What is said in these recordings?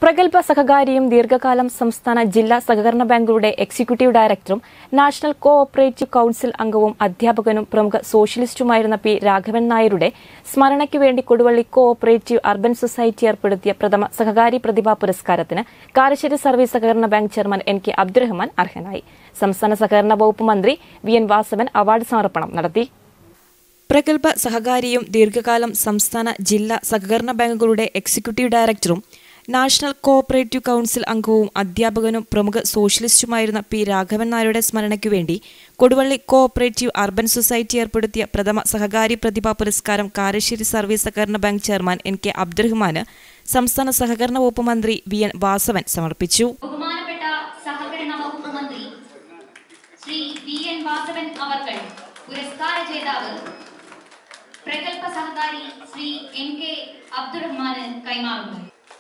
പ്രഗത്ഭ സഹകാരിയും ദീർഘകാലം സംസ്ഥാന ജില്ലാ സഹകരണ ബാങ്കുകളുടെ എക്സിക്യൂട്ടീവ് ഡയറക്ടറും നാഷണൽ കോ ഓപ്പറേറ്റീവ് കൌൺസിൽ അംഗവും അധ്യാപകനും പ്രമുഖ സോഷ്യലിസ്റ്റുമായിരുന്ന പി രാഘവൻ നായരുടെ സ്മരണയ്ക്ക് വേണ്ടി Koduvally cooperative urban society ഏർപ്പെടുത്തിയ പ്രഥമ സഹകാരി പ്രതിഭാ പുരസ്കാരത്തിന് കാരശ്ശേരി സർവീസ് സഹകരണ bank chairman N K Abdurahman അർഹനായി സംസ്ഥാന സഹകരണ വകുപ്പ് മന്ത്രി വി എൻ വാസവൻ അവാർഡ് സമർപ്പണം നടത്തി പ്രഗത്ഭ സഹകാരിയും ദീർഘകാലം സംസ്ഥാന ജില്ലാ സഹകരണ ബാങ്കുകളുടെ എക്സിക്യൂട്ടീവ് ഡയറക്ടറും നാഷണൽ കോഓപ്പറേറ്റീവ് കൌൺസിൽ അംഗവും അധ്യാപകനും പ്രമുഖ സോഷ്യലിസ്റ്റുമായിരുന്ന പി രാഘവൻ നായരുടെ സ്മരണയ്ക്കു വേണ്ടി കൊടുവള്ളി കോഓപ്പറേറ്റീവ് അർബൻ സൊസൈറ്റി ഏർപ്പെടുത്തിയ പ്രഥമ സഹകാരി പ്രതിഭാ പുരസ്കാരം കാരശ്ശേരി സർവീസ് സഹകരണ ബാങ്ക് ചെയർമാൻ എൻ കെ അബ്ദുറഹ്മാന് സംസ്ഥാന സഹകരണ വകുപ്പ് മന്ത്രി വി എൻ വാസവൻ സമർപ്പിച്ചു ബഹുമാനപ്പെട്ട സഹകരണ വകുപ്പ് മന്ത്രി ശ്രീ വി എൻ വാസവൻ അവർകൾ പുരസ്കാര ജേതാവ് പ്രഗത്ഭ സഹകാരി ശ്രീ എൻ കെ അബ്ദുറഹ്മാന് കൈമാറുന്നു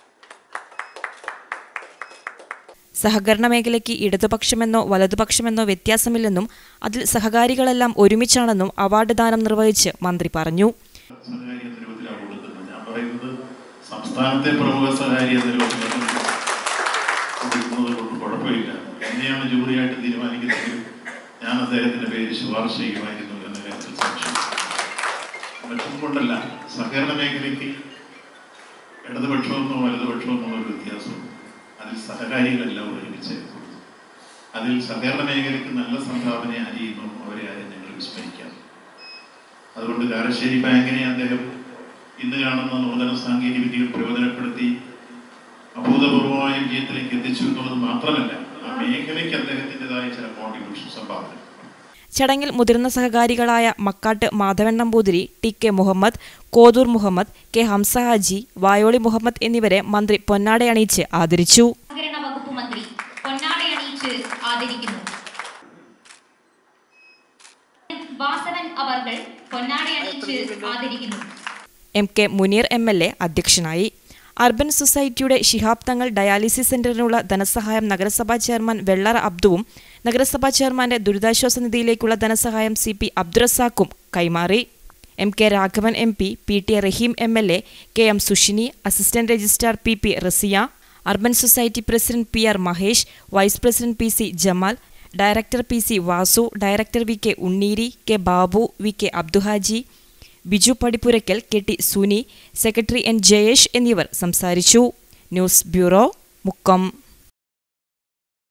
സഹകരണ മേഖലയ്ക്ക് ഇടതുപക്ഷമെന്നോ വലതുപക്ഷമെന്നോ വ്യത്യാസമില്ലെന്നും അതിൽ സഹകാരികളെല്ലാം ഒരുമിച്ചാണെന്നും അവാർഡ് ദാനം നിർവഹിച്ച് മന്ത്രി പറഞ്ഞു സഹകാരി എന്ന രൂപത്തിലാണ് കൊടുക്കുന്നത് ഞാൻ പറയുന്നത് സംസ്ഥാനത്തെ പ്രമുഖ സഹകാരി എന്ന രൂപത്തിൽ കൊടുക്കുന്നത് കൊണ്ട് കുഴപ്പമില്ല എന്നെയാണ് ജൂറിയായിട്ട് തീരുമാനിക്കുന്നതെങ്കിൽ ഞാൻ അദ്ദേഹത്തിന്റെ പേര് ശുപാർശ ചെയ്യുമായിരുന്നു എന്ന കാര്യത്തിൽ സംശയം മറ്റൊന്നും കൊണ്ടല്ല സഹകരണ മേഖലയ്ക്ക് ഇടതുപക്ഷമെന്നോ വലതുപക്ഷമെന്നോ ഒരു വ്യത്യാസവും അതിൽ സഹകാരികളെല്ലാം ഒരുമിച്ച് അതിൽ സഹകരണ മേഖലയ്ക്ക് നല്ല സംഭാവന ആരെയുന്നു അവരെ ആരും ഞങ്ങൾ വിസ്മരിക്കാം അതുകൊണ്ട് കാരശ്ശേരി ബാങ്കിനെ അദ്ദേഹം ഇന്ന് കാണുന്ന നൂതന സാങ്കേതിക വിദ്യകൾ പ്രയോജനപ്പെടുത്തി അഭൂതപൂർവമായ വിജയത്തിലേക്ക് എത്തിച്ചു എന്നുള്ളത് മാത്രമല്ല ആ മേഖലയ്ക്ക് അദ്ദേഹത്തിൻ്റെതായ ചില കോൺട്രിബ്യൂഷൻ സംഭാവന ചടങ്ങിൽ മുതിർന്ന സഹകാരികളായ Makkat Madhavan Namboothiri T K Muhammad Kothur Muhammad K Hamsa Haji Vayoli Muhammad എന്നിവരെ മന്ത്രി പൊന്നാടയണിയിച്ച് ആദരിച്ചു സഹകരണ വകുപ്പ് മന്ത്രി പൊന്നാടയണിയിച്ച് ആദരിക്കുന്നു വാസവൻ അവർകൾ പൊന്നാടയണിയിച്ച് ആദരിക്കുന്നു M K Muneer M L A അധ്യക്ഷനായി അർബൻ സൊസൈറ്റിയുടെ ശിഹാബ് തങ്ങൾ ഡയാലിസിസ് സെന്ററിനുള്ള ധനസഹായം നഗരസഭാ ചെയർമാൻ വെള്ളറ അബ്ദുവും നഗരസഭാ ചെയർമാന്റെ ദുരിതാശ്വാസ നിധിയിലേക്കുള്ള ധനസഹായം സി പി അബ്ദുറസാഖും കൈമാറി M K Raghavan M P P T Rahim M L A K M Sushini assistant registrar P P Rasiya urban society president P R Mahesh vice president P C Jamal director P C Vasu director V K Unneeri K Babu V K Abduhaji Biju Padippurakkal K T Suni secretary N Jayesh എന്നിവർ സംസാരിച്ചു news bureau Mukkam